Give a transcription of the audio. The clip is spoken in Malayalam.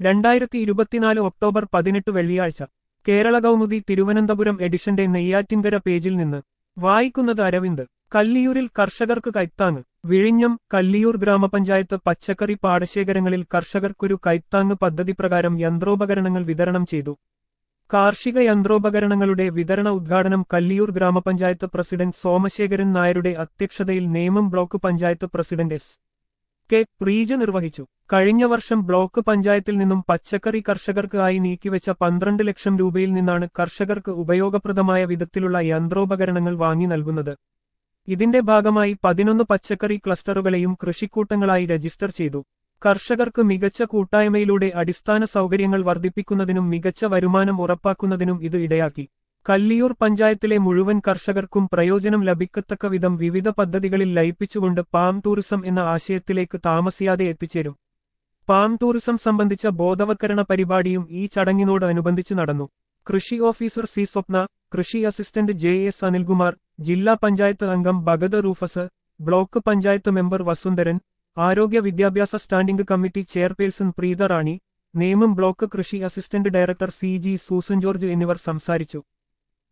രണ്ടായിരത്തി ഇരുപത്തിനാല് ഒക്ടോബർ പതിനെട്ട് വെള്ളിയാഴ്ച കേരള കൗമുദി തിരുവനന്തപുരം എഡിഷന്റെ നെയ്യാറ്റിൻകര പേജിൽ നിന്ന് വായിക്കുന്നത് അരവിന്ദ് കല്ലിയൂരിൽ കർഷകർക്ക് കൈത്താങ് വിഴിഞ്ഞം കല്ലിയൂർ ഗ്രാമപഞ്ചായത്ത് പച്ചക്കറി പാടശേഖരങ്ങളിൽ കർഷകർക്കൊരു കൈത്താങ് പദ്ധതി പ്രകാരം യന്ത്രോപകരണങ്ങൾ വിതരണം ചെയ്തു കാർഷിക യന്ത്രോപകരണങ്ങളുടെ വിതരണ ഉദ്ഘാടനം കല്ലിയൂർ ഗ്രാമപഞ്ചായത്ത് പ്രസിഡന്റ് സോമശേഖരൻ നായരുടെ അധ്യക്ഷതയിൽ Nemam block panchayat president S K Preeja നിർവഹിച്ചു കഴിഞ്ഞ വർഷം ബ്ലോക്ക് പഞ്ചായത്തിൽ നിന്നും പച്ചക്കറി കർഷകർക്ക് ആയി നീക്കിവെച്ച പന്ത്രണ്ട് ലക്ഷം രൂപയിൽ നിന്നാണ് കർഷകർക്ക് ഉപയോഗപ്രദമായ വിധത്തിലുള്ള യന്ത്രോപകരണങ്ങൾ വാങ്ങി നൽകുന്നത് ഇതിന്റെ ഭാഗമായി പതിനൊന്ന് പച്ചക്കറി ക്ലസ്റ്ററുകളെയും കൃഷിക്കൂട്ടങ്ങളായി രജിസ്റ്റർ ചെയ്തു കർഷകർക്ക് മികച്ച കൂട്ടായ്മയിലൂടെ അടിസ്ഥാന സൗകര്യങ്ങൾ വർദ്ധിപ്പിക്കുന്നതിനും മികച്ച വരുമാനം ഉറപ്പാക്കുന്നതിനും ഇത് ഇടയാക്കി കല്ലിയൂർ പഞ്ചായത്തിലെ മുഴുവൻ കർഷകർക്കും പ്രയോജനം ലഭിക്കത്തക്ക വിധം വിവിധ പദ്ധതികളിൽ ലയിപ്പിച്ചുകൊണ്ട് പാം ടൂറിസം എന്ന ആശയത്തിലേക്ക് താമസിയാതെ എത്തിച്ചേരും പാം ടൂറിസം സംബന്ധിച്ച ബോധവത്കരണ പരിപാടിയും ഈ ചടങ്ങിനോട് അനുബന്ധിച്ച് നടന്നു കൃഷി ഓഫീസർ സി സ്വപ്ന കൃഷി അസിസ്റ്റന്റ് ജെ എസ് അനിൽകുമാർ ജില്ലാ പഞ്ചായത്ത് അംഗം Bhagat Rufus block panchayat member Vasundharan ആരോഗ്യ വിദ്യാഭ്യാസ standing committee chairperson Preetha Rani Nemam block കൃഷി assistant director C G Susan George എന്നിവർ സംസാരിച്ചു